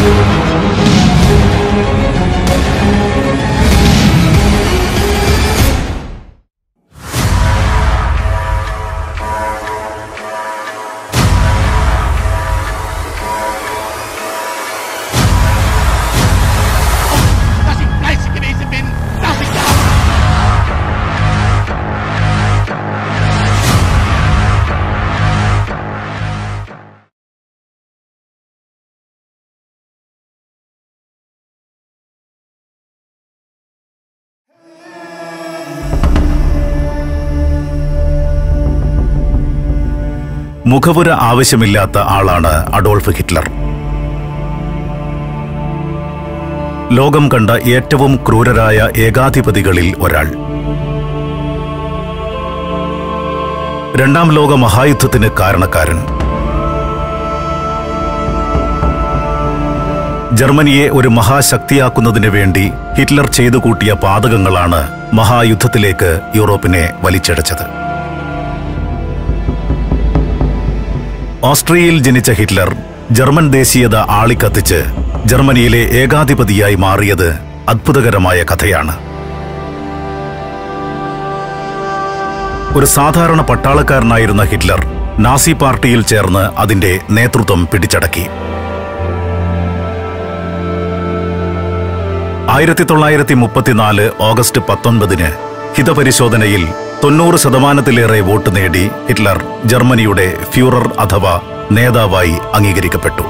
Was ich fleißig gewesen bin, darf ich ja. മുഖപുര ആവശ്യമില്ലാത്ത ആളാണ് Adolf Hitler ലോകം കണ്ട ഏറ്റവും ക്രൂരരായ ഏകാധിപതികളിൽ ഒരാൾ രണ്ടാം ലോക മഹായുദ്ധത്തിന് കാരണക്കാരൻ ജർമ്മനിയെ ഒരു മഹാശക്തിയാക്കുന്നതിന് വേണ്ടി ഹിറ്റ്ലർ ചെയ്തു കൂട്ടിയ പാതകങ്ങളാണ് മഹായുദ്ധത്തിലേക്ക് യൂറോപ്പിനെ വലിച്ചടച്ചത് ഓസ്ട്രിയയിൽ ജനിച്ച ഹിറ്റ്ലർ ജർമ്മൻ ദേശീയത ആളിക്കത്തിച്ച് ജർമ്മനിയിലെ ഏകാധിപതിയായി മാറിയത് അത്ഭുതകരമായ കഥയാണ് ഒരു സാധാരണ പട്ടാളക്കാരനായിരുന്ന ഹിറ്റ്ലർ നാസി പാർട്ടിയിൽ ചേർന്ന് അതിന്റെ നേതൃത്വം പിടിച്ചടക്കി ആയിരത്തി തൊള്ളായിരത്തി മുപ്പത്തിനാല് ഓഗസ്റ്റ് പത്തൊൻപതിന് ഹിതപരിശോധനയിൽ തൊണ്ണൂറ് ശതമാനത്തിലേറെ വോട്ട് നേടി ഹിറ്റ്ലർ ജർമ്മനിയുടെ ഫ്യൂറർ അഥവാ നേതാവായി അംഗീകരിക്കപ്പെട്ടു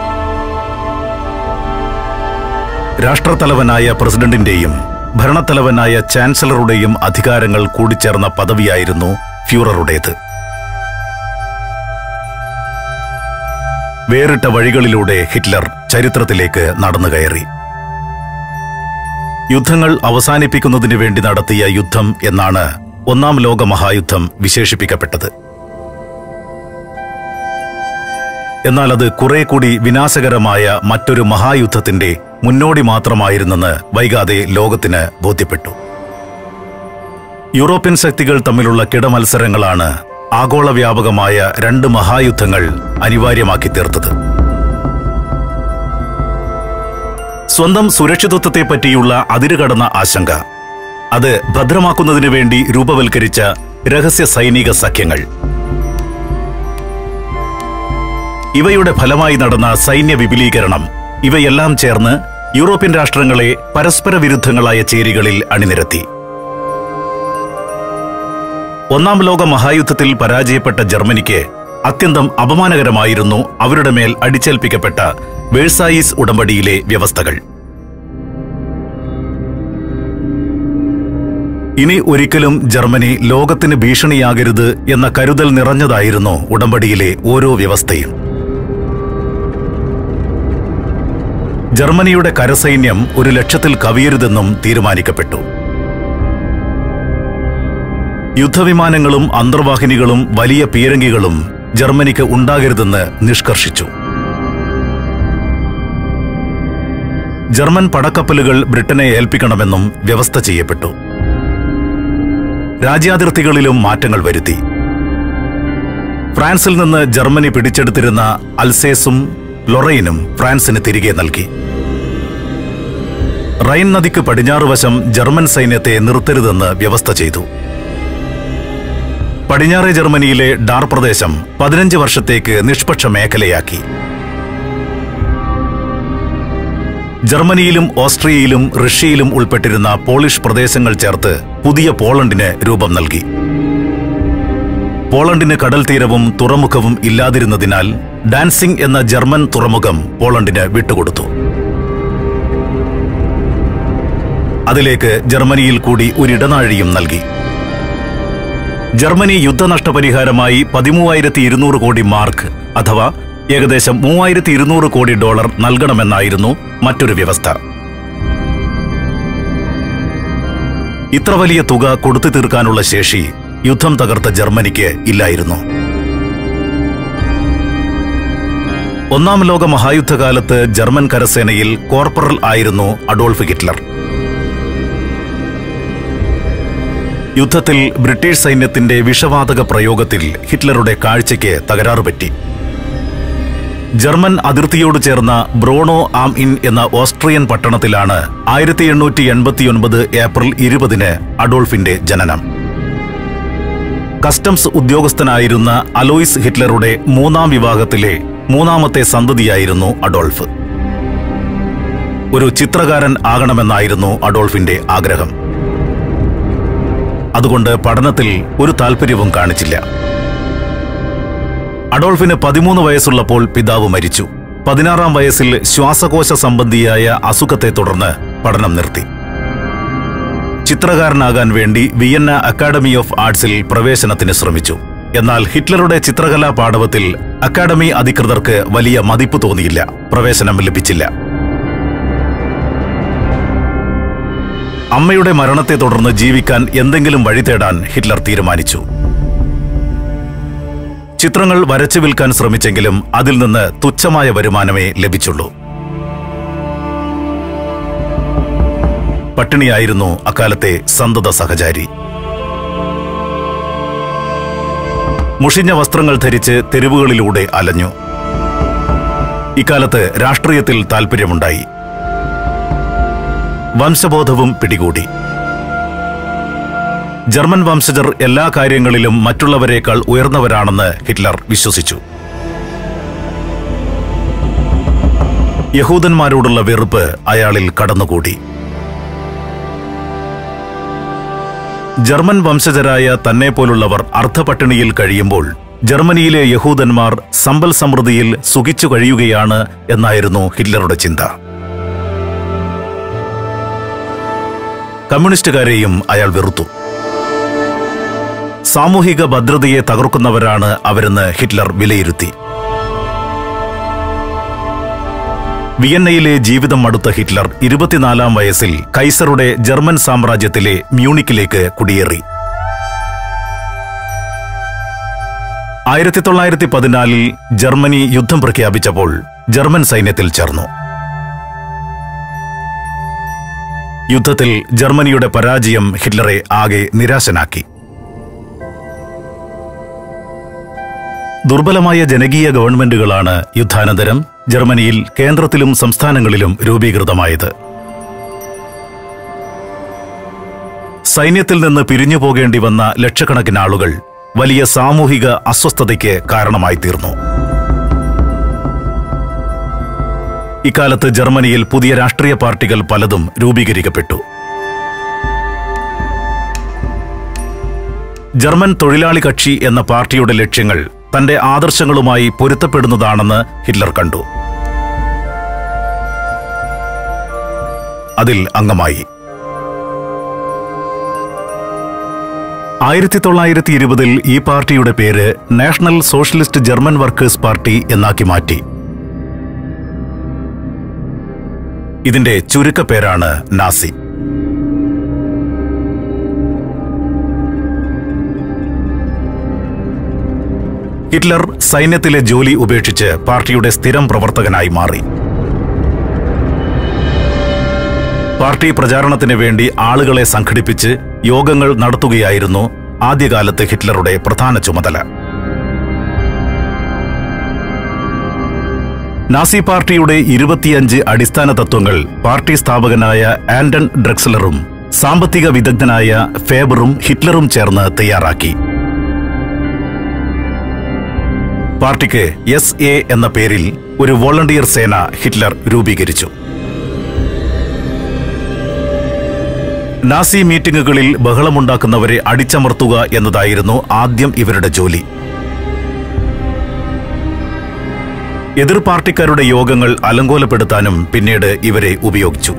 രാഷ്ട്രത്തലവനായ പ്രസിഡന്റിന്റെയും ഭരണത്തലവനായ ചാൻസലറുടെയും അധികാരങ്ങൾ കൂടിച്ചേർന്ന പദവിയായിരുന്നു ഫ്യൂററുടേത് വേറിട്ട വഴികളിലൂടെ ഹിറ്റ്ലർ ചരിത്രത്തിലേക്ക് നടന്നുകയറി യുദ്ധങ്ങൾ അവസാനിപ്പിക്കുന്നതിനു വേണ്ടി നടത്തിയ യുദ്ധം എന്നാണ് ഒന്നാം ലോക മഹായുദ്ധം വിശേഷിപ്പിക്കപ്പെട്ടത് എന്നാൽ അത് കുറെ കൂടി വിനാശകരമായ മറ്റൊരു മഹായുദ്ധത്തിന്റെ മുന്നോടി മാത്രമായിരുന്നെന്ന് വൈകാതെ ലോകത്തിന് ബോധ്യപ്പെട്ടു യൂറോപ്യൻ ശക്തികൾ തമ്മിലുള്ള കിടമത്സരങ്ങളാണ് ആഗോള വ്യാപകമായ രണ്ട് മഹായുദ്ധങ്ങൾ അനിവാര്യമാക്കി തീർത്തത് സ്വന്തം സുരക്ഷിതത്വത്തെ പറ്റിയുള്ള അതിരുകടന്ന ആശങ്ക അത് ഭദ്രമാക്കുന്നതിനു വേണ്ടി രൂപവൽക്കരിച്ച രഹസ്യ സൈനിക സഖ്യങ്ങൾ ഇവയുടെ ഫലമായി നടന്ന സൈന്യ വിപുലീകരണം ഇവയെല്ലാം ചേർന്ന് യൂറോപ്യൻ രാഷ്ട്രങ്ങളെ പരസ്പര വിരുദ്ധങ്ങളായ ചേരികളിൽ അണിനിരത്തി ഒന്നാം ലോക മഹായുദ്ധത്തിൽ പരാജയപ്പെട്ട ജർമ്മനിക്ക് അത്യന്തം അപമാനകരമായിരുന്നു അവരുടെ മേൽ അടിച്ചേൽപ്പിക്കപ്പെട്ട വേഴ്സായിസ് ഉടമ്പടിയിലെ വ്യവസ്ഥകൾ ഇനി ഒരിക്കലും ജർമ്മനി ലോകത്തിന് ഭീഷണിയാകരുത് എന്ന കരുതൽ നിറഞ്ഞതായിരുന്നു ഉടമ്പടിയിലെ ഓരോ വ്യവസ്ഥയും ജർമ്മനിയുടെ കരസൈന്യം ഒരു ലക്ഷത്തിൽ കവിയരുതെന്നും തീരുമാനിക്കപ്പെട്ടു യുദ്ധവിമാനങ്ങളും അന്തർവാഹിനികളും വലിയ പീരങ്കികളും ജർമ്മനിക്ക് ഉണ്ടാകരുതെന്ന് നിഷ്കർഷിച്ചു ജർമ്മൻ പടക്കപ്പലുകൾ ബ്രിട്ടനെ ഏൽപ്പിക്കണമെന്നും വ്യവസ്ഥ ചെയ്യപ്പെട്ടു രാജ്യാതിർത്തികളിലും മാറ്റങ്ങൾ വരുത്തി ഫ്രാൻസിൽ നിന്ന് ജർമ്മനി പിടിച്ചെടുത്തിരുന്ന അൽസേസും ലൊറൈനും ഫ്രാൻസിന് തിരികെ നൽകി റൈൻ നദിക്ക് പടിഞ്ഞാറ് വശം ജർമ്മൻ സൈന്യത്തെ നിർത്തരുതെന്ന് വ്യവസ്ഥ ചെയ്തു പടിഞ്ഞാറെ ജർമ്മനിയിലെ ഡാർ പ്രദേശം പതിനഞ്ച് വർഷത്തേക്ക് നിഷ്പക്ഷ മേഖലയാക്കി ജർമ്മനിയിലും ഓസ്ട്രിയയിലും റഷ്യയിലും ഉൾപ്പെട്ടിരുന്ന പോളിഷ് പ്രദേശങ്ങൾ ചേർത്ത് പുതിയ പോളണ്ടിന് രൂപം നൽകി പോളണ്ടിന് കടൽ തീരവും തുറമുഖവും ഇല്ലാതിരുന്നതിനാൽ ഡാൻസിംഗ് എന്ന ജർമ്മൻ തുറമുഖം പോളണ്ടിന് വിട്ടുകൊടുത്തു അതിലേക്ക് ജർമ്മനിയിൽ കൂടി ഒരിടനാഴിയും നൽകി ജർമ്മനി യുദ്ധനഷ്ടപരിഹാരമായി പതിമൂവായിരത്തി ഇരുന്നൂറ് കോടി മാർക്ക് അഥവാ ഏകദേശം മൂവായിരത്തി ഇരുന്നൂറ് കോടി ഡോളർ നൽകണമെന്നായിരുന്നു മറ്റൊരു വ്യവസ്ഥ ഇത്ര വലിയ തുക കൊടുത്തു തീർക്കാനുള്ള ശേഷി യുദ്ധം തകർത്ത ജർമ്മനിക്ക് ഇല്ലായിരുന്നു ഒന്നാം ലോക മഹായുദ്ധകാലത്ത് ജർമ്മൻ കരസേനയിൽ കോർപ്പറൽ ആയിരുന്നു അഡോൾഫ് ഹിറ്റ്ലർ യുദ്ധത്തിൽ ബ്രിട്ടീഷ് സൈന്യത്തിന്റെ വിഷവാതക പ്രയോഗത്തിൽ ഹിറ്റ്ലറുടെ കാഴ്ചയ്ക്ക് തകരാറ് പറ്റി ജർമ്മൻ അതിർത്തിയോട് ചേർന്ന ബ്രോണോ ആം ഇൻ എന്ന ഓസ്ട്രിയൻ പട്ടണത്തിലാണ് ആയിരത്തി എണ്ണൂറ്റി എൺപത്തിയൊൻപത് ഏപ്രിൽ ഇരുപതിന് അഡോൾഫിന്റെ ജനനം കസ്റ്റംസ് ഉദ്യോഗസ്ഥനായിരുന്ന അലോയിസ് ഹിറ്റ്ലറുടെ മൂന്നാം വിവാഹത്തിലെ മൂന്നാമത്തെ സന്തതിയായിരുന്നു അഡോൾഫ് ഒരു ചിത്രകാരൻ ആകണമെന്നായിരുന്നു അഡോൾഫിന്റെ ആഗ്രഹം അതുകൊണ്ട് പഠനത്തിൽ ഒരു താല്പര്യവും കാണിച്ചില്ല അഡോൾഫിന് പതിമൂന്ന് വയസ്സുള്ളപ്പോൾ പിതാവ് മരിച്ചു പതിനാറാം വയസ്സിൽ ശ്വാസകോശ സംബന്ധിയായ അസുഖത്തെ തുടർന്ന് പഠനം നിർത്തി ചിത്രകാരനാകാൻ വേണ്ടി വിയന്ന അക്കാഡമി ഓഫ് ആർട്സിൽ പ്രവേശനത്തിന് ശ്രമിച്ചു എന്നാൽ ഹിറ്റ്ലറുടെ ചിത്രകലാ പാടവത്തിൽ അക്കാഡമി അധികൃതർക്ക് വലിയ മതിപ്പ് തോന്നിയില്ല പ്രവേശനം ലഭിച്ചില്ല അമ്മയുടെ മരണത്തെ തുടർന്ന് ജീവിക്കാൻ എന്തെങ്കിലും വഴി തേടാൻ ഹിറ്റ്ലർ തീരുമാനിച്ചു ചിത്രങ്ങൾ വരച്ചു വിൽക്കാൻ ശ്രമിച്ചെങ്കിലും അതിൽ നിന്ന് തുച്ഛമായ വരുമാനമേ ലഭിച്ചുള്ളൂ പട്ടിണിയായിരുന്നു അക്കാലത്തെ സന്തത സഹചാരി മുഷിഞ്ഞ വസ്ത്രങ്ങൾ ധരിച്ച് തെരുവുകളിലൂടെ അലഞ്ഞു ഇക്കാലത്ത് രാഷ്ട്രീയത്തിൽ താൽപ്പര്യമുണ്ടായി വംശബോധവും പിടികൂടി ജർമ്മൻ വംശജർ എല്ലാ കാര്യങ്ങളിലും മറ്റുള്ളവരെക്കാൾ ഉയർന്നവരാണെന്ന് ഹിറ്റ്ലർ വിശ്വസിച്ചു യഹൂദന്മാരോടുള്ള വെറുപ്പ് അയാളിൽ കടന്നുകൂടി ജർമ്മൻ വംശജരായ തന്നെ പോലുള്ളവർ അർദ്ധപട്ടിണിയിൽ കഴിയുമ്പോൾ ജർമ്മനിയിലെ യഹൂദന്മാർ സമ്പൽ സമൃദ്ധിയിൽ സുഖിച്ചു കഴിയുകയാണ് എന്നായിരുന്നു ഹിറ്റ്ലറുടെ ചിന്ത കമ്മ്യൂണിസ്റ്റുകാരെയും അയാൾ വെറുത്തു സാമൂഹിക ഭദ്രതയെ തകർക്കുന്നവരാണ് അവരെന്ന് ഹിറ്റ്ലർ വിലയിരുത്തി വിയന്നയിലെ ജീവിതം മടുത്ത ഹിറ്റ്ലർ ഇരുപത്തിനാലാം വയസ്സിൽ കൈസറുടെ ജർമ്മൻ സാമ്രാജ്യത്തിലെ മ്യൂണിക്കിലേക്ക് കുടിയേറി ആയിരത്തി തൊള്ളായിരത്തി പതിനാലിൽ ജർമ്മനി യുദ്ധം പ്രഖ്യാപിച്ചപ്പോൾ ജർമ്മൻ സൈന്യത്തിൽ ചേർന്നു യുദ്ധത്തിൽ ജർമ്മനിയുടെ പരാജയം ഹിറ്റ്ലറെ ആകെ നിരാശനാക്കി ദുർബലമായ ജനകീയ ഗവൺമെന്റുകളാണ് യുദ്ധാനന്തരം ജർമ്മനിയിൽ കേന്ദ്രത്തിലും സംസ്ഥാനങ്ങളിലും രൂപീകൃതമായത് സൈന്യത്തിൽ നിന്ന് പിരിഞ്ഞു പോകേണ്ടി വന്ന ലക്ഷക്കണക്കിന് ആളുകൾ വലിയ സാമൂഹിക അസ്വസ്ഥതയ്ക്ക് കാരണമായി തീർന്നു ഇക്കാലത്ത് ജർമ്മനിയിൽ പുതിയ രാഷ്ട്രീയ പാർട്ടികൾ പലതും രൂപീകരിക്കപ്പെട്ടു ജർമ്മൻ തൊഴിലാളി കക്ഷി എന്ന പാർട്ടിയുടെ ലക്ഷ്യങ്ങൾ തന്റെ ആദർശങ്ങളുമായി പൊരുത്തപ്പെടുന്നതാണെന്ന് ഹിറ്റ്ലർ കണ്ടു അതിൽ അംഗമായി ആയിരത്തി തൊള്ളായിരത്തി ഇരുപതിൽ ഈ പാർട്ടിയുടെ പേര് national socialist German workers party എന്നാക്കി മാറ്റി ഇതിന്റെ ചുരുക്കപ്പേരാണ് നാസി ഹിറ്റ്ലർ സൈന്യത്തിലെ ജോലി ഉപേക്ഷിച്ച് പാർട്ടിയുടെ സ്ഥിരം പ്രവർത്തകനായി മാറി പാർട്ടി പ്രചാരണത്തിന് വേണ്ടി ആളുകളെ സംഘടിപ്പിച്ച് യോഗങ്ങൾ നടത്തുകയായിരുന്നു ആദ്യകാലത്ത് ഹിറ്റ്ലറുടെ പ്രധാന ചുമതല നാസി പാർട്ടിയുടെ ഇരുപത്തിയഞ്ച് അടിസ്ഥാന തത്വങ്ങൾ പാർട്ടി സ്ഥാപകനായ ആൻഡൺ ഡ്രക്സലറും സാമ്പത്തിക വിദഗ്ധനായ ഫേബറും ഹിറ്റ്ലറും ചേർന്ന് തയ്യാറാക്കി പാർട്ടിക്ക് എസ് എ എന്ന പേരിൽ ഒരു വോളണ്ടിയർ സേന ഹിറ്റ്ലർ രൂപീകരിച്ചു നാസി മീറ്റിംഗുകളിൽ ബഹളമുണ്ടാക്കുന്നവരെ അടിച്ചമർത്തുക എന്നതായിരുന്നു ആദ്യം ഇവരുടെ ജോലി എതിർ പാർട്ടിക്കാരുടെ യോഗങ്ങൾ അലങ്കോലപ്പെടുത്താനും പിന്നീട് ഇവരെ ഉപയോഗിച്ചു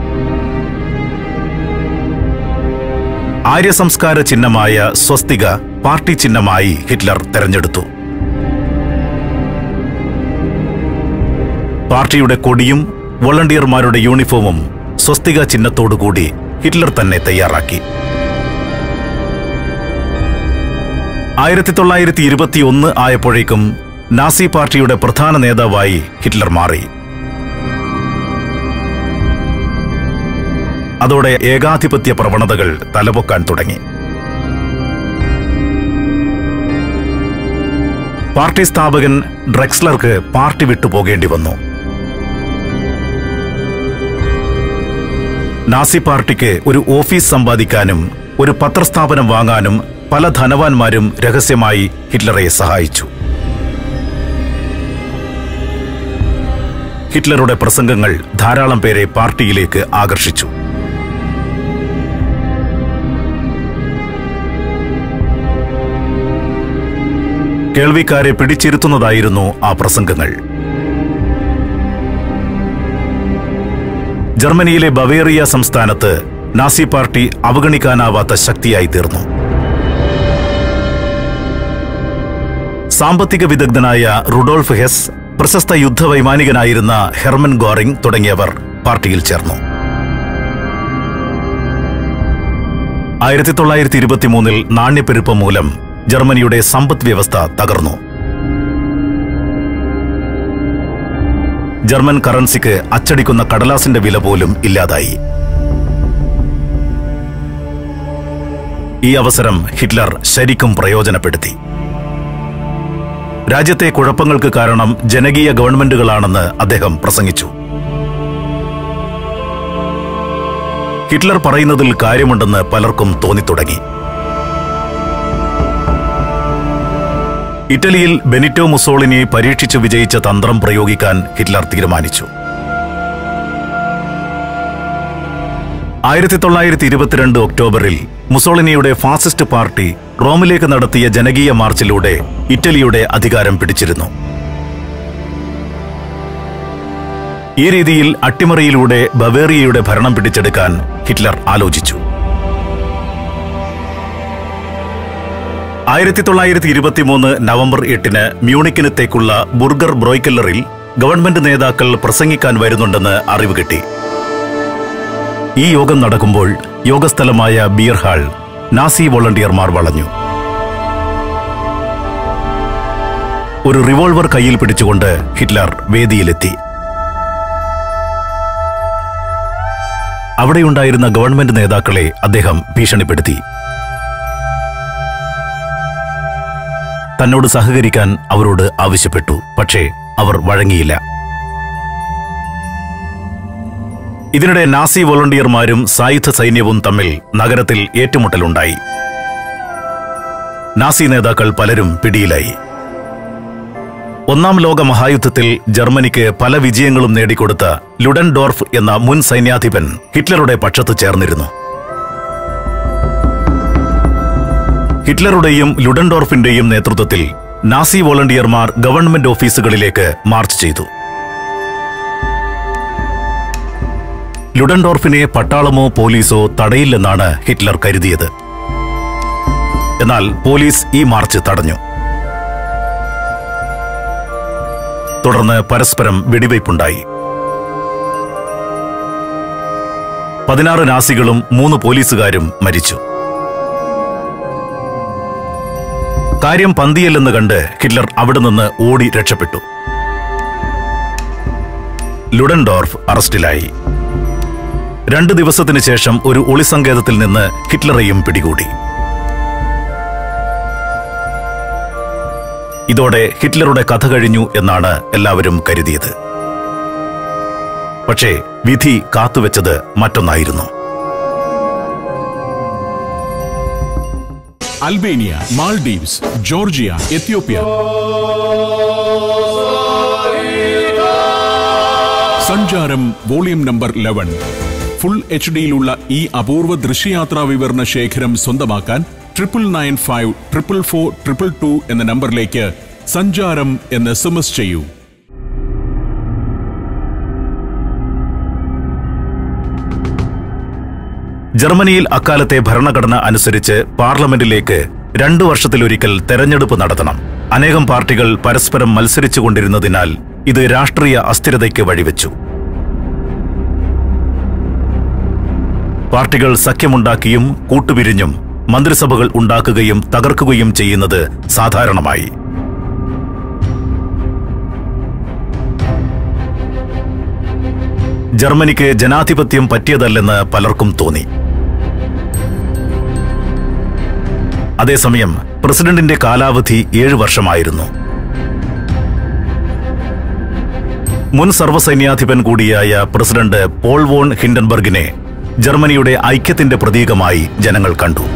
ആര്യസംസ്കാര ചിഹ്നമായ സ്വസ്തിക പാർട്ടി ചിഹ്നമായി ഹിറ്റ്ലർ തെരഞ്ഞെടുത്തു പാർട്ടിയുടെ കൊടിയും വോളണ്ടിയർമാരുടെ യൂണിഫോമും സ്വസ്തിക ചിഹ്നത്തോടുകൂടി ഹിറ്റ്ലർ തന്നെ തയ്യാറാക്കി ആയിരത്തി തൊള്ളായിരത്തി ഇരുപത്തിയൊന്ന് ആയപ്പോഴേക്കും നാസി പാർട്ടിയുടെ പ്രധാന നേതാവായി ഹിറ്റ്ലർ മാറി അതോടെ ഏകാധിപത്യ പ്രവണതകൾ തലപൊക്കാൻ തുടങ്ങി പാർട്ടി സ്ഥാപകൻ ഡ്രെക്സ്ലർക്ക് പാർട്ടി വിട്ടു പോകേണ്ടി വന്നു നാസി പാർട്ടിക്ക് ഒരു ഓഫീസ് സമ്പാദിക്കാനും ഒരു പത്രസ്ഥാപനം വാങ്ങാനും പല ധനവാന്മാരും രഹസ്യമായി ഹിറ്റ്ലറെ സഹായിച്ചു ഹിറ്റ്ലറുടെ പ്രസംഗങ്ങൾ ധാരാളം പേരെ പാർട്ടിയിലേക്ക് ആകർഷിച്ചു കേൾവിക്കാരെ പിടിച്ചിരുത്തുന്നതായിരുന്നു ആ പ്രസംഗങ്ങൾ ജർമ്മനിയിലെ ബവേറിയ സംസ്ഥാനത്ത് നാസി പാർട്ടി അവഗണിക്കാനാവാത്ത ശക്തിയായി തീർന്നു സാമ്പത്തിക വിദഗ്ധനായ റുഡോൾഫ് ഹെസ് പ്രശസ്ത യുദ്ധവൈമാനികനായിരുന്ന ഹെർമൻ ഗോറിംഗ് തുടങ്ങിയവർ പാർട്ടിയിൽ ചേർന്നു ആയിരത്തി തൊള്ളായിരത്തി ഇരുപത്തിമൂന്നിൽ നാണ്യപ്പെരുപ്പം മൂലം ജർമ്മനിയുടെ സമ്പദ് വ്യവസ്ഥ തകർന്നു ജർമ്മൻ കറൻസിക്ക് അച്ചടിക്കുന്ന കടലാസിന്റെ വില പോലും ഇല്ലാതായി ഈ അവസരം ഹിറ്റ്ലർ ശരിക്കും പ്രയോജനപ്പെടുത്തി രാജ്യത്തെ കുഴപ്പങ്ങൾക്ക് കാരണം ജനകീയ ഗവൺമെന്റുകളാണെന്ന് അദ്ദേഹം പ്രസംഗിച്ചു ഹിറ്റ്ലർ പറയുന്നതിൽ കാര്യമുണ്ടെന്ന് പലർക്കും തോന്നിത്തുടങ്ങി ഇറ്റലിയിൽ ബെനിറ്റോ മുസോളിനെ പരീക്ഷിച്ചു വിജയിച്ച തന്ത്രം പ്രയോഗിക്കാൻ ഹിറ്റ്ലർ തീരുമാനിച്ചു ആയിരത്തി തൊള്ളായിരത്തി ഇരുപത്തിരണ്ട് ഒക്ടോബറിൽ മുസോളിനിയുടെ ഫാസിസ്റ്റ് പാർട്ടി റോമിലേക്ക് നടത്തിയ ജനകീയ മാർച്ചിലൂടെ ഇറ്റലിയുടെ അധികാരം പിടിച്ചിരുന്നു ഈ രീതിയിൽ അട്ടിമറിയിലൂടെ ബവേറിയയുടെ ഭരണം പിടിച്ചെടുക്കാൻ ഹിറ്റ്ലർ ആലോചിച്ചു ആയിരത്തി തൊള്ളായിരത്തി ഇരുപത്തിമൂന്ന് നവംബർ എട്ടിന് മ്യൂണിക്കിനത്തേക്കുള്ള ബുർഗർ ബ്രോയ്ക്കല്ലറിൽ ഗവൺമെന്റ് നേതാക്കൾ പ്രസംഗിക്കാൻ വരുന്നുണ്ടെന്ന് അറിവ് കിട്ടി ഈ യോഗം നടക്കുമ്പോൾ യോഗസ്ഥലമായ ബിയർ ഹാൾ നാസി വോളണ്ടിയർമാർ വളഞ്ഞു ഒരു റിവോൾവർ കയ്യിൽ പിടിച്ചുകൊണ്ട് ഹിറ്റ്ലർ വേദിയിലെത്തി അവിടെയുണ്ടായിരുന്ന ഗവൺമെന്റ് നേതാക്കളെ അദ്ദേഹം ഭീഷണിപ്പെടുത്തി തന്നോട് സഹകരിക്കാൻ അവരോട് ആവശ്യപ്പെട്ടു പക്ഷേ അവർ വഴങ്ങിയില്ല ഇതിനിടെ നാസി വോളണ്ടിയർമാരും സായുധ സൈന്യവും തമ്മിൽ നഗരത്തിൽ ഏറ്റുമുട്ടലുണ്ടായി നാസി നേതാക്കൾ പലരും പിടിയിലായി ഒന്നാം ലോക മഹായുദ്ധത്തിൽ ജർമ്മനിക്ക് പല വിജയങ്ങളും നേടിക്കൊടുത്ത ലുഡൻഡോർഫ് എന്ന മുൻ സൈന്യാധിപൻ ഹിറ്റ്ലറുടെ പക്ഷത്ത് ചേർന്നിരുന്നു ഹിറ്റ്ലറുടെയും ലുഡൻഡോർഫിന്റെയും നേതൃത്വത്തിൽ നാസി വോളണ്ടിയർമാർ ഗവൺമെന്റ് ഓഫീസുകളിലേക്ക് മാർച്ച് ചെയ്തു ലുഡൻഡോർഫിനെ പട്ടാളമോ പോലീസോ തടയില്ലെന്നാണ് ഹിറ്റ്ലർ കരുതിയത് എന്നാൽ പോലീസ് ഈ മാർച്ച് തടഞ്ഞു തുടർന്ന് പരസ്പരം വെടിവയ്പുണ്ടായി പതിനാറ് നാസികളും മൂന്ന് പോലീസുകാരും മരിച്ചു കാര്യം പന്തിയല്ലെന്ന് കണ്ട് ഹിറ്റ്ലർ അവിടെ നിന്ന് ഓടി രക്ഷപ്പെട്ടു ലുഡൻഡോർഫ് അറസ്റ്റിലായി രണ്ട് ദിവസത്തിന് ശേഷം ഒരു ഒളിസങ്കേതത്തിൽ നിന്ന് ഹിറ്റ്ലറെയും പിടികൂടി ഇതോടെ ഹിറ്റ്ലറുടെ കഥ കഴിഞ്ഞു എന്നാണ് എല്ലാവരും കരുതിയത് പക്ഷേ വിധി കാത്തുവെച്ചത് മറ്റൊന്നായിരുന്നു Albania Maldives Georgia Ethiopia Sancharam volume number eleven full H ഡിയിലുള്ള ഈ അപൂർവ ദൃശ്യയാത്രാ വിവരണ ശേഖരം സ്വന്തമാക്കാൻ triple nine five triple four triple two എന്ന നമ്പറിലേക്ക് സഞ്ചാരം എന്ന് എസ് എം എസ് ചെയ്യൂ ജർമ്മനിയിൽ അക്കാലത്തെ ഭരണഘടന അനുസരിച്ച് പാർലമെന്റിലേക്ക് രണ്ടു വർഷത്തിലൊരിക്കൽ തെരഞ്ഞെടുപ്പ് നടത്തണം അനേകം പാർട്ടികൾ പരസ്പരം മത്സരിച്ചുകൊണ്ടിരുന്നതിനാൽ ഇത് രാഷ്ട്രീയ അസ്ഥിരതയ്ക്ക് വഴിവെച്ചു പാർട്ടികൾ സഖ്യമുണ്ടാക്കിയും കൂട്ടുപിരിഞ്ഞും മന്ത്രിസഭകൾ ഉണ്ടാക്കുകയും തകർക്കുകയും ചെയ്യുന്നത് സാധാരണമായി ജർമ്മനിക്ക് ജനാധിപത്യം പറ്റിയതല്ലെന്ന് പലർക്കും തോന്നി അതേസമയം പ്രസിഡന്റിന്റെ കാലാവധി ഏഴു വർഷമായിരുന്നു മുൻ സർവ്വസൈന്യാധിപൻ കൂടിയായ പ്രസിഡന്റ് പോൾ വോൺ ഹിൻഡൻബർഗിനെ ജർമ്മനിയുടെ ഐക്യത്തിന്റെ പ്രതീകമായി ജനങ്ങൾ കണ്ടു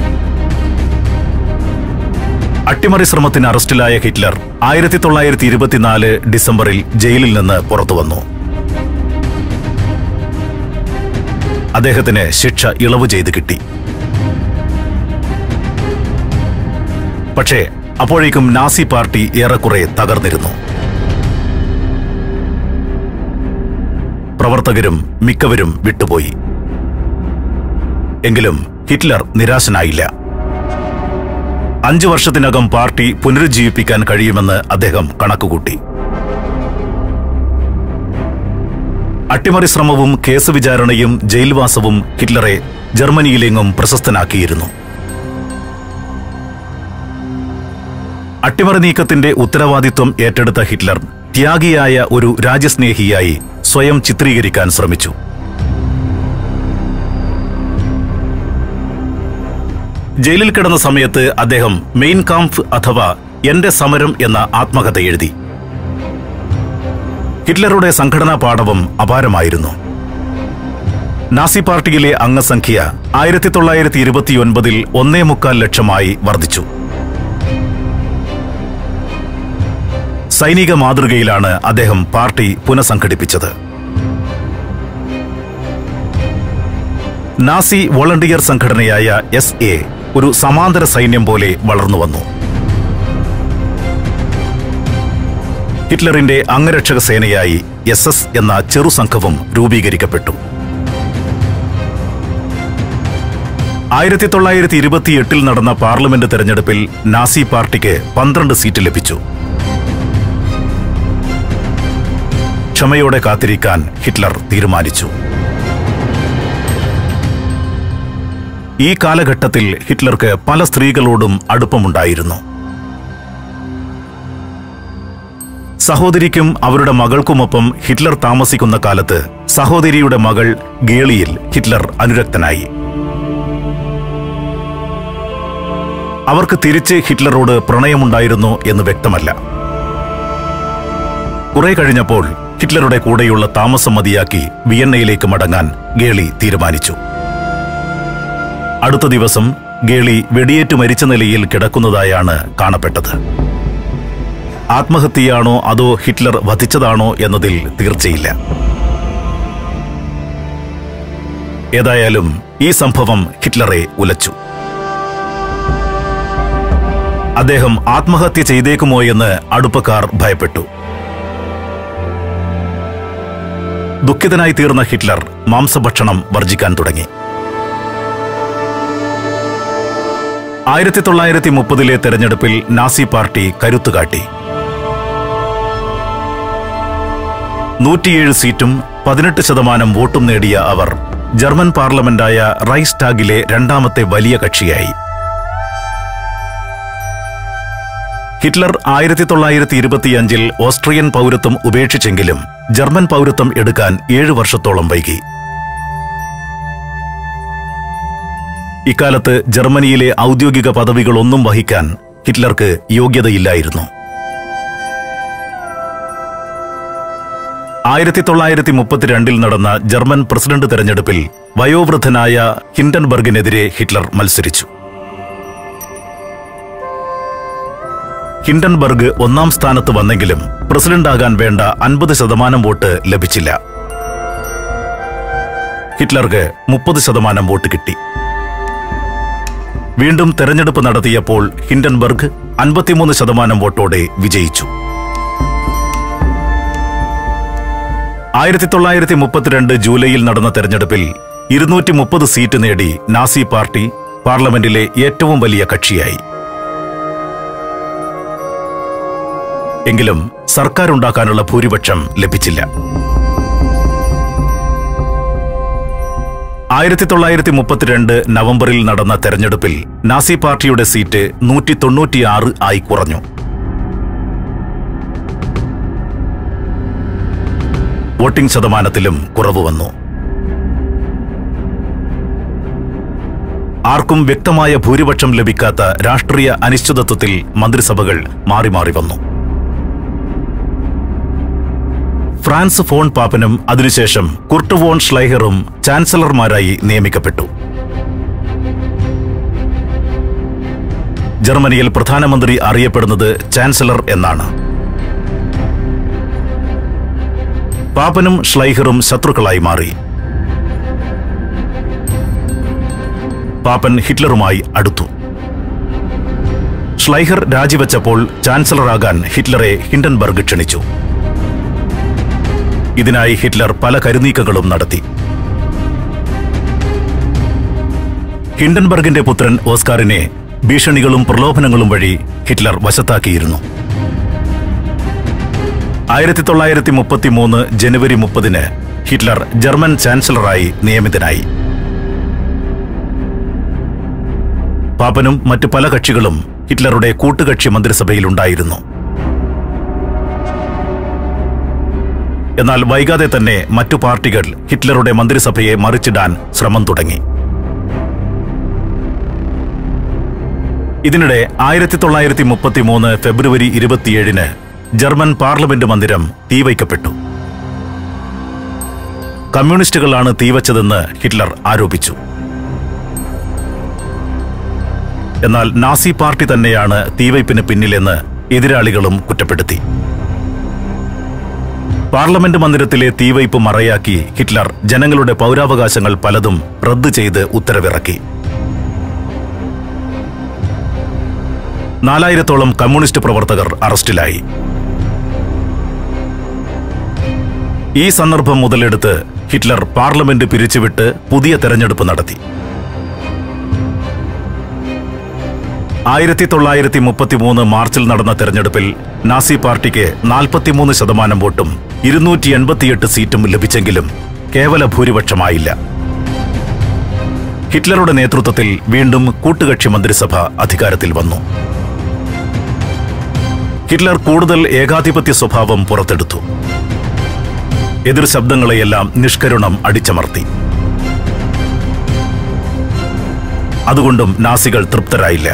അട്ടിമറി ശ്രമത്തിന് അറസ്റ്റിലായ ഹിറ്റ്ലർ ആയിരത്തി തൊള്ളായിരത്തി ഇരുപത്തിനാല് ഡിസംബറിൽ ജയിലിൽ നിന്ന് പുറത്തുവന്നു അദ്ദേഹത്തിന് ശിക്ഷ ഇളവ് ചെയ്ത് കിട്ടി പക്ഷേ അപ്പോഴേക്കും നാസി പാർട്ടി ഏറെക്കുറെ തകർന്നിരുന്നു പ്രവർത്തകരും മിക്കവരും വിട്ടുപോയി എങ്കിലും ഹിറ്റ്ലർ നിരാശനായില്ല അഞ്ചു വർഷത്തിനകം പാർട്ടി പുനരുജ്ജീവിപ്പിക്കാൻ കഴിയുമെന്ന് അദ്ദേഹം കണക്കുകൂട്ടി അട്ടിമറി ശ്രമവും കേസ് വിചാരണയും ജയിൽവാസവും ഹിറ്റ്ലറെ ജർമ്മനിയിലെങ്ങും പ്രശസ്തനാക്കിയിരുന്നു അട്ടിമറി നീക്കത്തിന്റെ ഉത്തരവാദിത്വം ഏറ്റെടുത്ത ഹിറ്റ്ലർ ത്യാഗിയായ ഒരു രാജ്യസ്നേഹിയായി സ്വയം ചിത്രീകരിക്കാൻ ശ്രമിച്ചു ജയിലിൽ കിടന്ന സമയത്ത് അദ്ദേഹം മെയിൻ കാംഫ് അഥവാ എന്റെ സമരം എന്ന ആത്മകഥ എഴുതി ഹിറ്റ്ലറുടെ സംഘടനാ പാടവം അപാരമായിരുന്നു നാസി പാർട്ടിയിലെ അംഗസംഖ്യ ആയിരത്തി തൊള്ളായിരത്തി ഇരുപത്തിയൊൻപതിൽ ഒന്നേ മുക്കാൽ ലക്ഷമായി വർദ്ധിച്ചു സൈനിക മാതൃകയിലാണ് അദ്ദേഹം പാർട്ടി പുനഃസംഘടിപ്പിച്ചത് നാസി വോളണ്ടിയർ സംഘടനയായ എസ് എ ഒരു സമാന്തര സൈന്യം പോലെ വളർന്നുവന്നു ഹിറ്റ്ലറിന്റെ അംഗരക്ഷക സേനയായി എസ് എസ് എന്ന ചെറു സംഘവും രൂപീകരിക്കപ്പെട്ടു ആയിരത്തി തൊള്ളായിരത്തി ഇരുപത്തിയെട്ടിൽ നടന്ന പാർലമെന്റ് തെരഞ്ഞെടുപ്പിൽ നാസി പാർട്ടിക്ക് പന്ത്രണ്ട് സീറ്റ് ലഭിച്ചു ക്ഷമയോടെ കാത്തിരിക്കാൻ ഹിറ്റ്ലർ തീരുമാനിച്ചു ഈ കാലഘട്ടത്തിൽ ഹിറ്റ്ലർക്ക് പല സ്ത്രീകളോടും അടുപ്പമുണ്ടായിരുന്നു സഹോദരിക്കും അവരുടെ മകൾക്കുമൊപ്പം ഹിറ്റ്ലർ താമസിക്കുന്ന കാലത്ത് സഹോദരിയുടെ മകൾ ഗേളിയിൽ ഹിറ്റ്ലർ അനുരക്തനായി അവർക്ക് തിരിച്ച് ഹിറ്റ്ലറോട് പ്രണയമുണ്ടായിരുന്നോ എന്ന് വ്യക്തമല്ല കുറെ കഴിഞ്ഞപ്പോൾ ഹിറ്റ്ലറുടെ കൂടെയുള്ള താമസം മതിയാക്കി വിയന്നയിലേക്ക് മടങ്ങാൻ ഗേളി തീരുമാനിച്ചു അടുത്ത ദിവസം ഗേളി വെടിയേറ്റ് മരിച്ച നിലയിൽ കിടക്കുന്നതായാണ് കാണപ്പെട്ടത് ആത്മഹത്യയാണോ അതോ ഹിറ്റ്ലർ വധിച്ചതാണോ എന്നതിൽ തീർച്ചയില്ല ഏതായാലും ഈ സംഭവം ഹിറ്റ്ലറെ ഉലച്ചു അദ്ദേഹം ആത്മഹത്യ ചെയ്തേക്കുമോ എന്ന് അടുപ്പക്കാർ ഭയപ്പെട്ടു ദുഃഖിതനായി തീർന്ന ഹിറ്റ്ലർ മാംസഭക്ഷണം വർജിക്കാൻ തുടങ്ങി ആയിരത്തി തൊള്ളായിരത്തി മുപ്പതിലെ തെരഞ്ഞെടുപ്പിൽ നാസി പാർട്ടി കരുത്തുകാട്ടി നൂറ്റിയേഴ് സീറ്റും പതിനെട്ട് ശതമാനം വോട്ടും നേടിയ അവർ ജർമ്മൻ പാർലമെന്റായ റൈസ്ടാഗിലെ രണ്ടാമത്തെ വലിയ കക്ഷിയായി ഹിറ്റ്ലർ ആയിരത്തി തൊള്ളായിരത്തി ഇരുപത്തിയഞ്ചിൽ ഓസ്ട്രിയൻ പൗരത്വം ഉപേക്ഷിച്ചെങ്കിലും ജർമ്മൻ പൗരത്വം എടുക്കാൻ ഏഴു വർഷത്തോളം വൈകി ഇക്കാലത്ത് ജർമ്മനിയിലെ ഔദ്യോഗിക പദവികളൊന്നും വഹിക്കാൻ ഹിറ്റ്ലർക്ക് യോഗ്യതയില്ലായിരുന്നു ആയിരത്തി തൊള്ളായിരത്തി മുപ്പത്തിരണ്ടിൽ നടന്ന ജർമ്മൻ പ്രസിഡന്റ് തെരഞ്ഞെടുപ്പിൽ വയോവൃദ്ധനായ ഹിൻഡൻബർഗിനെതിരെ ഹിറ്റ്ലർ മത്സരിച്ചു ഹിൻഡൻബർഗ് ഒന്നാം സ്ഥാനത്ത് വന്നെങ്കിലും പ്രസിഡന്റാകാൻ വേണ്ട അൻപത് ശതമാനം വോട്ട് ലഭിച്ചില്ല ഹിറ്റ്ലർക്ക് മുപ്പത് ശതമാനം വോട്ട് കിട്ടി വീണ്ടും തെരഞ്ഞെടുപ്പ് നടത്തിയപ്പോൾ ഹിൻഡൻബർഗ് അൻപത്തിമൂന്ന് ശതമാനം വോട്ടോടെ വിജയിച്ചു ആയിരത്തി തൊള്ളായിരത്തി മുപ്പത്തിരണ്ട് ജൂലൈയിൽ നടന്ന തെരഞ്ഞെടുപ്പിൽ ഇരുന്നൂറ്റി മുപ്പത് സീറ്റ് നേടി നാസി പാർട്ടി പാർലമെന്റിലെ ഏറ്റവും വലിയ കക്ഷിയായി എങ്കിലും സർക്കാരുണ്ടാക്കാനുള്ള ഭൂരിപക്ഷം ലഭിച്ചില്ല ആയിരത്തി തൊള്ളായിരത്തി മുപ്പത്തിരണ്ട് നവംബറിൽ നടന്ന തെരഞ്ഞെടുപ്പിൽ നാസി പാർട്ടിയുടെ സീറ്റ് നൂറ്റി തൊണ്ണൂറ്റിയാറ് ആയി കുറഞ്ഞു വോട്ടിംഗ് ശതമാനത്തിലും കുറവ് വന്നു ആർക്കും വ്യക്തമായ ഭൂരിപക്ഷം ലഭിക്കാത്ത രാഷ്ട്രീയ അനിശ്ചിതത്വത്തിൽ മന്ത്രിസഭകൾ മാറി മാറി വന്നു ഫ്രാൻസ് ഫോൺ പാപ്പനും അതിനുശേഷം കുർട്ട് വോൺ ഷ്ലൈഹറും ചാൻസലർമാരായി നിയമിക്കപ്പെട്ടു ജർമ്മനിയിൽ പ്രധാനമന്ത്രി അറിയപ്പെടുന്നത് ചാൻസലർ എന്നാണ് പാപ്പനും ഷ്ലൈഹറും ശത്രുക്കളായി മാറി പാപ്പൻ ഹിറ്റ്ലറുമായി അടുത്തു ഷ്ലൈഹർ രാജിവെച്ചപ്പോൾ ചാൻസലറാകാൻ ഹിറ്റ്ലറെ ഹിൻഡൻബർഗ് ക്ഷണിച്ചു ഇതിനായി ഹിറ്റ്ലർ പല കരുനീക്കങ്ങളും നടത്തി ഹിൻഡൻബർഗിന്റെ പുത്രൻ ഓസ്കാറിനെ ഭീഷണികളും പ്രലോഭനങ്ങളും വഴി ഹിറ്റ്ലർ വശത്താക്കിയിരുന്നു ആയിരത്തി തൊള്ളായിരത്തി മുപ്പത്തി മൂന്ന് ജനുവരി മുപ്പതിന് ഹിറ്റ്ലർ ജർമ്മൻ ചാൻസലറായി നിയമിതനായി പാപ്പനും മറ്റു പല കക്ഷികളും ഹിറ്റ്ലറുടെ കൂട്ടുകക്ഷി മന്ത്രിസഭയിലുണ്ടായിരുന്നു എന്നാൽ വൈകാതെ തന്നെ മറ്റു പാർട്ടികൾ ഹിറ്റ്ലറുടെ മന്ത്രിസഭയെ മറിച്ചിടാൻ ശ്രമം തുടങ്ങി ഇതിനിടെ ആയിരത്തി തൊള്ളായിരത്തി മുപ്പത്തി മൂന്ന് ഫെബ്രുവരി ഇരുപത്തിയേഴിന് ജർമ്മൻ പാർലമെന്റ് മന്ദിരം തീവയ്ക്കപ്പെട്ടു കമ്മ്യൂണിസ്റ്റുകളാണ് തീവച്ചതെന്ന് ഹിറ്റ്ലർ ആരോപിച്ചു എന്നാൽ നാസി പാർട്ടി തന്നെയാണ് തീവയ്പ്പിന് പിന്നിലെന്ന് എതിരാളികളും കുറ്റപ്പെടുത്തി പാർലമെന്റ് മന്ദിരത്തിലെ തീവയ്പ് മറയാക്കി ഹിറ്റ്ലർ ജനങ്ങളുടെ പൗരാവകാശങ്ങൾ പലതും റദ്ദു ചെയ്ത് ഉത്തരവിറക്കി നാലായിരത്തോളം കമ്മ്യൂണിസ്റ്റ് പ്രവർത്തകർ അറസ്റ്റിലായി ഈ സന്ദർഭം മുതലെടുത്ത് ഹിറ്റ്ലർ പാർലമെന്റ് പിരിച്ചുവിട്ട് പുതിയ തെരഞ്ഞെടുപ്പ് നടത്തി ആയിരത്തി തൊള്ളായിരത്തി മുപ്പത്തിമൂന്ന് മാർച്ചിൽ നടന്ന തെരഞ്ഞെടുപ്പിൽ നാസി പാർട്ടിക്ക് നാൽപ്പത്തിമൂന്ന് ശതമാനം വോട്ടും ഇരുന്നൂറ്റി എൺപത്തിയെട്ട് സീറ്റും ലഭിച്ചെങ്കിലും കേവല ഭൂരിപക്ഷമായില്ല ഹിറ്റ്ലറുടെ നേതൃത്വത്തിൽ വീണ്ടും കൂട്ടുകക്ഷി മന്ത്രിസഭ അധികാരത്തിൽ വന്നു ഹിറ്റ്ലർ കൂടുതൽ ഏകാധിപത്യ സ്വഭാവം പുറത്തെടുത്തു എതിർ ശബ്ദങ്ങളെയെല്ലാം നിഷ്കരുണം അടിച്ചമർത്തി അതുകൊണ്ടും നാസികൾ തൃപ്തരായില്ല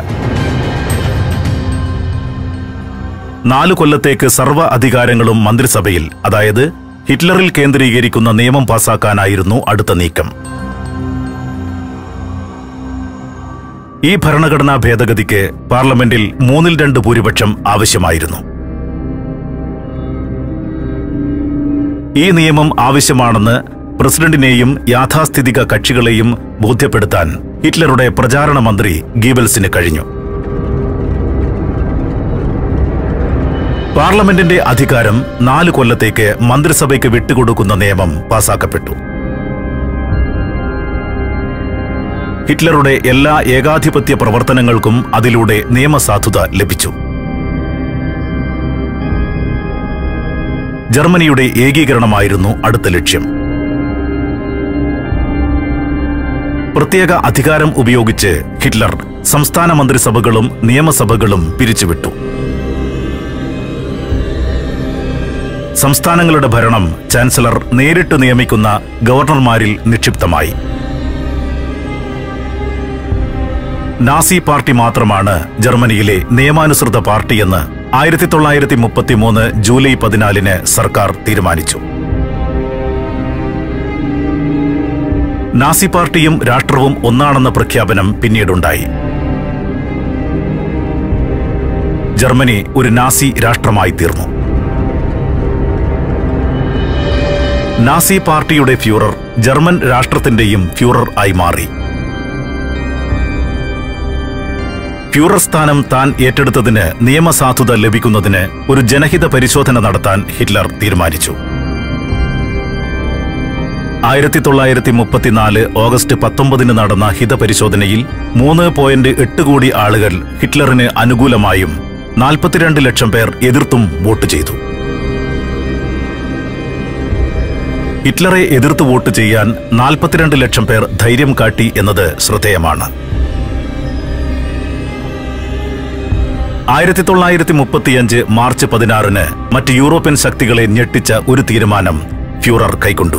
നാലു കൊല്ലത്തേക്ക് സർവ്വ അധികാരങ്ങളും മന്ത്രിസഭയിൽ അതായത് ഹിറ്റ്ലറിൽ കേന്ദ്രീകരിക്കുന്ന നിയമം പാസാക്കാനായിരുന്നു അടുത്ത നീക്കം ഈ ഭരണഘടനാ ഭേദഗതിക്ക് പാർലമെന്റിൽ മൂന്നിൽ രണ്ട് ഭൂരിപക്ഷം ആവശ്യമായിരുന്നു ഈ നിയമം ആവശ്യമാണെന്ന് പ്രസിഡന്റിനെയും യാഥാസ്ഥിതിക കക്ഷികളെയും ബോധ്യപ്പെടുത്താൻ ഹിറ്റ്ലറുടെ പ്രചാരണ മന്ത്രി ഗീബൽസിന് കഴിഞ്ഞു പാർലമെന്റിന്റെ അധികാരം നാല് കൊല്ലത്തേക്ക് മന്ത്രിസഭയ്ക്ക് വിട്ടുകൊടുക്കുന്ന നിയമം പാസാക്കപ്പെട്ടു ഹിറ്റ്ലറുടെ എല്ലാ ഏകാധിപത്യ പ്രവർത്തനങ്ങൾക്കും അതിലൂടെ നിയമസാധുത ലഭിച്ചു ജർമ്മനിയുടെ ഏകീകരണമായിരുന്നു അടുത്ത ലക്ഷ്യം പ്രത്യേക അധികാരം ഉപയോഗിച്ച് ഹിറ്റ്ലർ സംസ്ഥാന മന്ത്രിസഭകളും നിയമസഭകളും പിരിച്ചുവിട്ടു സംസ്ഥാനങ്ങളുടെ ഭരണം ചാൻസലർ നേരിട്ട് നിയമിക്കുന്ന ഗവർണർമാരിൽ നിക്ഷിപ്തമായി നാസി പാർട്ടി മാത്രമാണ് ജർമ്മനിയിലെ നിയമാനുസൃത പാർട്ടിയെന്ന് ആയിരത്തി തൊള്ളായിരത്തി മുപ്പത്തിമൂന്ന് ജൂലൈ പതിനാലിന് സർക്കാർ തീരുമാനിച്ചു നാസി പാർട്ടിയും രാഷ്ട്രവും ഒന്നാണെന്ന പ്രഖ്യാപനം പിന്നീടുണ്ടായി ജർമ്മനി ഒരു നാസി രാഷ്ട്രമായി തീർന്നു നാസി പാർട്ടിയുടെ ഫ്യൂറർ ജർമ്മൻ രാഷ്ട്രത്തിന്റെയും ഫ്യൂറർ ആയി മാറി ഫ്യൂറർ സ്ഥാനം താൻ ഏറ്റെടുത്തതിന് നിയമസാധുത ലഭിക്കുന്നതിന് ഒരു ജനഹിത പരിശോധന നടത്താൻ ഹിറ്റ്ലർ തീരുമാനിച്ചു ആയിരത്തി തൊള്ളായിരത്തി മുപ്പത്തിനാല് ഓഗസ്റ്റ് പത്തൊമ്പതിന് നടന്ന ഹിതപരിശോധനയിൽ മൂന്ന് പോയിന്റ് എട്ട് കോടി ആളുകൾ ഹിറ്റ്ലറിന് അനുകൂലമായും നാൽപ്പത്തിരണ്ട് ലക്ഷം പേർ എതിർത്തും വോട്ട് ചെയ്തു ഹിറ്റ്ലറെ എതിർത്ത് വോട്ട് ചെയ്യാൻ നാൽപ്പത്തിരണ്ട് ലക്ഷം പേർ ധൈര്യം കാട്ടി എന്നത് ശ്രദ്ധേയമാണ് ആയിരത്തി തൊള്ളായിരത്തി മുപ്പത്തിയഞ്ച് മാർച്ച് പതിനാറിന് മറ്റ് യൂറോപ്യൻ ശക്തികളെ ഞെട്ടിച്ച ഒരു തീരുമാനം ഫ്യൂറർ കൈക്കൊണ്ടു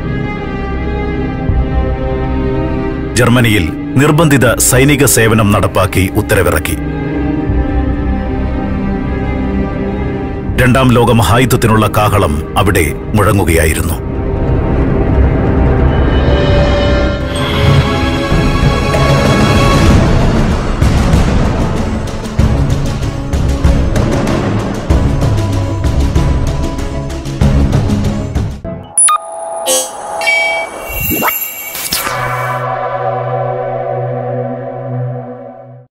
ജർമ്മനിയിൽ നിർബന്ധിത സൈനിക സേവനം നടപ്പാക്കി ഉത്തരവിറക്കി രണ്ടാം ലോക മഹായുദ്ധത്തിനുള്ള കാഹളം അവിടെ മുഴങ്ങുകയായിരുന്നു